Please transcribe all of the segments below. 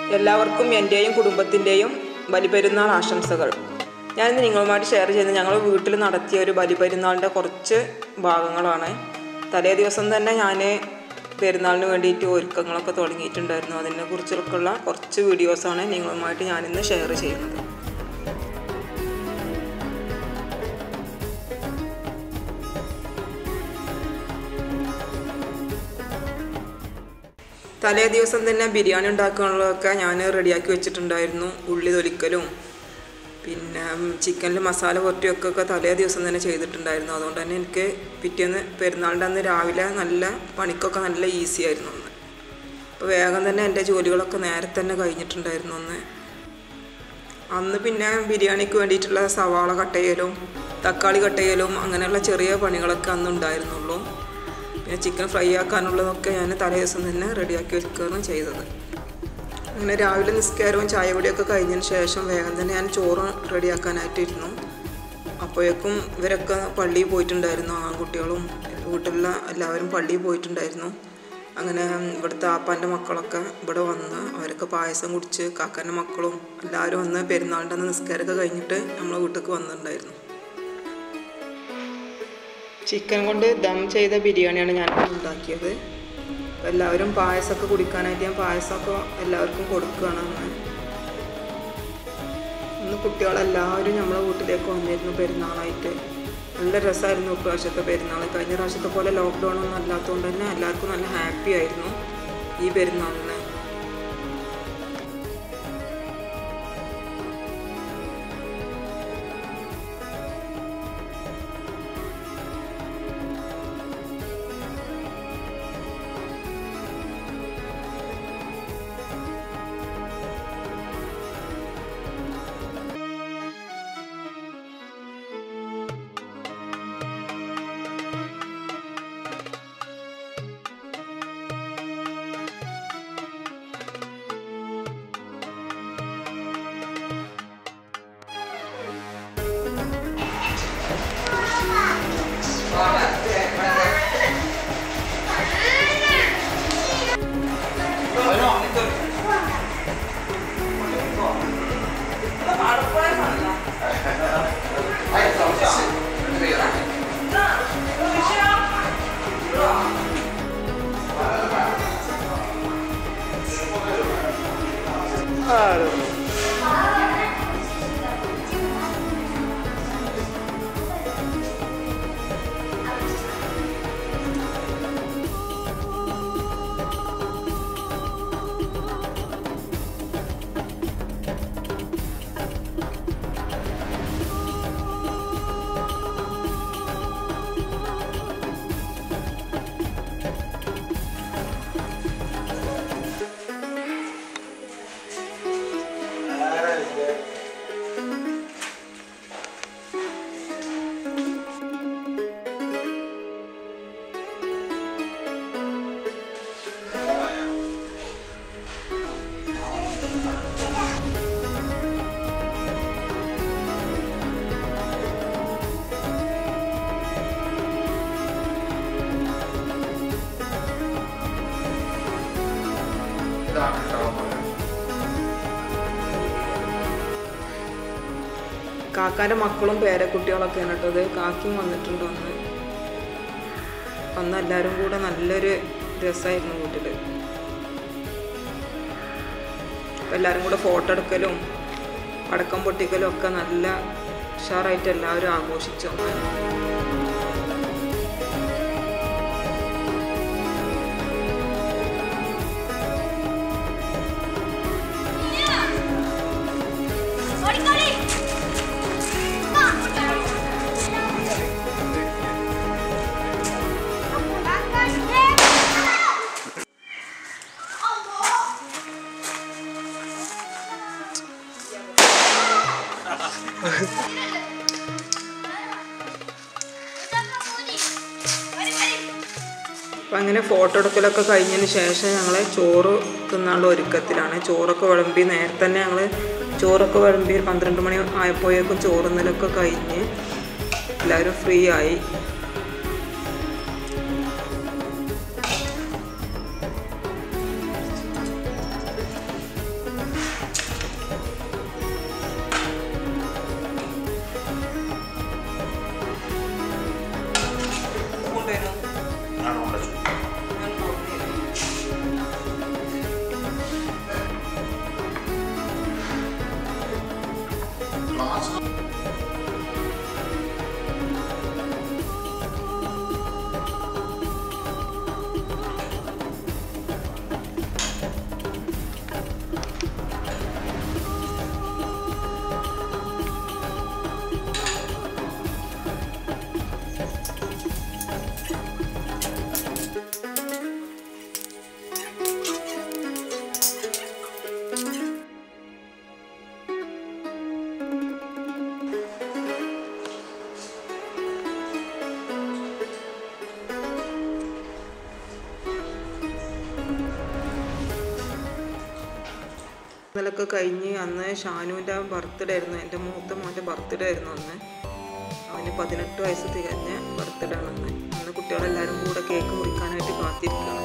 എല്ലാവർക്കും എൻ്റെയും കുടുംബത്തിൻ്റെയും ബലിപെരുന്നാൾ ആശംസകൾ ഞാനിന്ന് നിങ്ങളുമായിട്ട് ഷെയർ ചെയ്യുന്നത് ഞങ്ങൾ വീട്ടിൽ നടത്തിയ ഒരു ബലിപെരുന്നാളിൻ്റെ കുറച്ച് ഭാഗങ്ങളാണ് തലേ ദിവസം തന്നെ ഞാൻ പെരുന്നാളിന് വേണ്ടിയിട്ട് ഒരുക്കങ്ങളൊക്കെ തുടങ്ങിയിട്ടുണ്ടായിരുന്നു അതിനെ കുറിച്ചൊക്കെയുള്ള കുറച്ച് വീഡിയോസാണ് നിങ്ങളുമായിട്ട് ഞാനിന്ന് ഷെയർ ചെയ്യുന്നത് തലേ ദിവസം തന്നെ ബിരിയാണി ഉണ്ടാക്കാനുള്ളതൊക്കെ ഞാൻ റെഡിയാക്കി വെച്ചിട്ടുണ്ടായിരുന്നു ഉള്ളി തൊലിക്കലും പിന്നെ ചിക്കനിൽ മസാല പുരട്ടിയൊക്കെ ഒക്കെ തലേ ദിവസം തന്നെ ചെയ്തിട്ടുണ്ടായിരുന്നു അതുകൊണ്ട് തന്നെ എനിക്ക് പിറ്റേന്ന് പെരുന്നാളിൻ്റെ അന്ന് രാവിലെ നല്ല പണിക്കൊക്കെ നല്ല ഈസി ആയിരുന്നു അന്ന് അപ്പോൾ വേഗം തന്നെ എൻ്റെ ജോലികളൊക്കെ നേരത്തെ തന്നെ കഴിഞ്ഞിട്ടുണ്ടായിരുന്നു അന്ന് അന്ന് പിന്നെ ബിരിയാണിക്ക് വേണ്ടിയിട്ടുള്ള സവാള കട്ട് ചെയ്യലും തക്കാളി കട്ട് ചെയ്യലും അങ്ങനെയുള്ള ചെറിയ പണികളൊക്കെ അന്ന് ഉണ്ടായിരുന്നുള്ളൂ പിന്നെ ചിക്കൻ ഫ്രൈ ആക്കാനുള്ളതൊക്കെ ഞാൻ തലേ ദിവസം തന്നെ റെഡിയാക്കി വെക്കുകയാണ് ചെയ്തത് അങ്ങനെ രാവിലെ നിസ്കാരവും ചായ പൊടിയൊക്കെ കഴിഞ്ഞതിന് ശേഷം വേഗം തന്നെ ഞാൻ ചോറ് റെഡിയാക്കാനായിട്ടിരുന്നു അപ്പോഴേക്കും ഇവരൊക്കെ പള്ളിയിൽ പോയിട്ടുണ്ടായിരുന്നു ആൺകുട്ടികളും വീട്ടിലുള്ള എല്ലാവരും പള്ളിയിൽ പോയിട്ടുണ്ടായിരുന്നു അങ്ങനെ ഇവിടുത്തെ ആപ്പാൻ്റെ മക്കളൊക്കെ ഇവിടെ വന്ന് അവരൊക്കെ പായസം കുടിച്ച് കാക്കാൻ്റെ മക്കളും എല്ലാവരും വന്ന് പെരുന്നാളിൻ്റെ അന്ന് നിസ്കാരമൊക്കെ കഴിഞ്ഞിട്ട് നമ്മളെ വീട്ടിലേക്ക് വന്നിട്ടുണ്ടായിരുന്നു ചിക്കൻ കൊണ്ട് ദം ചെയ്ത ബിരിയാണിയാണ് ഞാൻ ഉണ്ടാക്കിയത് അപ്പോൾ എല്ലാവരും പായസമൊക്കെ കുടിക്കാനായിട്ട് ഞാൻ പായസമൊക്കെ എല്ലാവർക്കും കൊടുക്കുകയാണ് അന്ന് ഇന്ന് കുട്ടികളെല്ലാവരും നമ്മളെ വീട്ടിലേക്ക് വന്നിരുന്നു പെരുന്നാളായിട്ട് നല്ല രസമായിരുന്നു ഇപ്രാവശ്യത്തെ പെരുന്നാൾ കഴിഞ്ഞ പ്രാവശ്യത്തെ പോലെ ലോക്ക്ഡൗൺ ഒന്നും അല്ലാത്തതുകൊണ്ട് തന്നെ എല്ലാവർക്കും നല്ല ഹാപ്പി ആയിരുന്നു ഈ പെരുന്നാളിന് കാക്കാൻ്റെ മക്കളും പേരക്കുട്ടികളൊക്കെയാണ് കേട്ടത് കാക്കിയും വന്നിട്ടുണ്ട് ഒന്ന് അന്ന് എല്ലാവരും കൂടെ നല്ലൊരു രസമായിരുന്നു വീട്ടിൽ അപ്പം എല്ലാവരും കൂടെ ഫോട്ടോ എടുക്കലും പടക്കം പൊട്ടിക്കലും ഒക്കെ നല്ല ഉഷാറായിട്ട് എല്ലാവരും ആഘോഷിച്ചു അന്ന് ഓടിക്കോടി അപ്പം അങ്ങനെ ഫോട്ടോ എടുക്കലൊക്കെ കഴിഞ്ഞതിന് ശേഷം ഞങ്ങൾ ചോറ് തിന്നാനുള്ള ഒരുക്കത്തിലാണ് ചോറൊക്കെ വിളമ്പി നേരത്തെ തന്നെ ഞങ്ങൾ ചോറൊക്കെ വിളമ്പി ഒരു പന്ത്രണ്ട് മണി ആയപ്പോഴേക്കും ചോറുന്നലൊക്കെ കഴിഞ്ഞ് എല്ലാവരും ഫ്രീ ആയി ഇന്നലൊക്കെ കഴിഞ്ഞ് അന്ന് ഷാനുവിൻ്റെ ബർത്ത്ഡേ ആയിരുന്നു എൻ്റെ മൂത്ത മോൻ്റെ ബർത്ത്ഡേ ആയിരുന്നു അന്ന് അവന് പതിനെട്ട് വയസ്സ് തികഞ്ഞ ബർത്ത്ഡേ ആണ് അന്ന് അന്ന് കുട്ടികളെല്ലാവരും കൂടെ കേക്ക് മുറിക്കാനായിട്ട് കാത്തിരിക്കുകയാണ്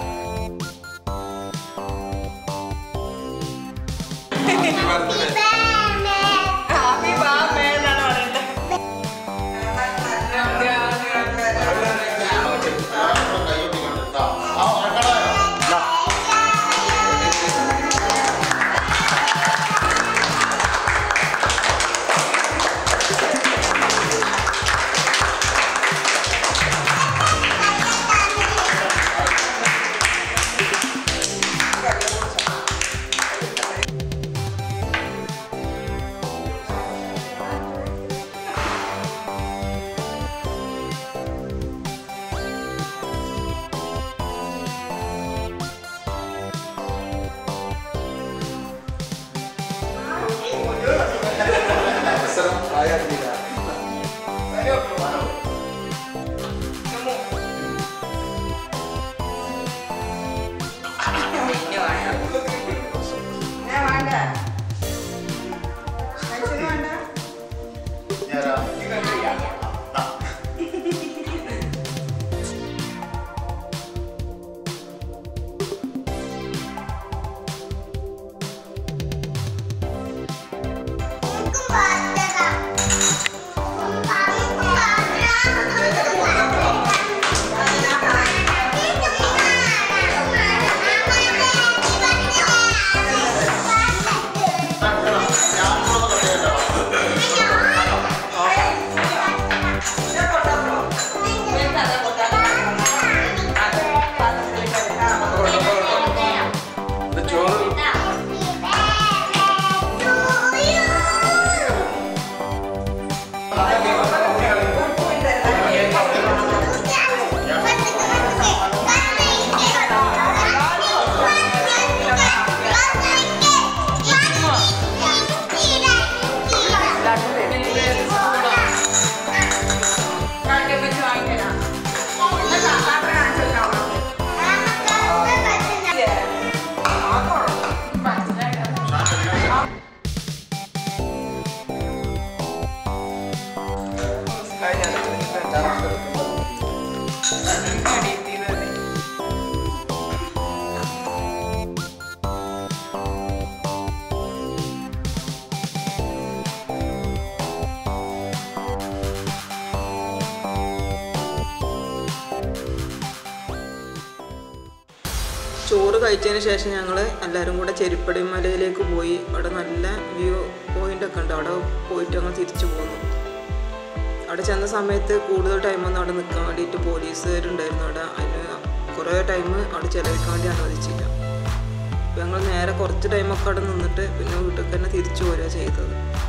ചോറ് കഴിച്ചതിന് ശേഷം ഞങ്ങൾ എല്ലാവരും കൂടെ ചെരിപ്പടി മലയിലേക്ക് പോയി അവിടെ നല്ല വ്യൂ പോയിന്റ് ഒക്കെ ഉണ്ട് അവിടെ പോയിട്ട് ഞങ്ങൾ തിരിച്ചു പോന്നു അവിടെ ചെന്ന സമയത്ത് കൂടുതൽ ടൈമൊന്നും അവിടെ നിൽക്കാൻ വേണ്ടിയിട്ട് പോലീസുകാരുണ്ടായിരുന്നു അവിടെ അതിന് കുറേ ടൈം അവിടെ ചിലവഴിക്കാൻ വേണ്ടി അനുവദിച്ചില്ല അപ്പോൾ ഞങ്ങൾ നേരെ കുറച്ച് ടൈമൊക്കെ അവിടെ നിന്നിട്ട് പിന്നെ വീട്ടിൽ തന്നെ തിരിച്ചു പോരുക ചെയ്തത്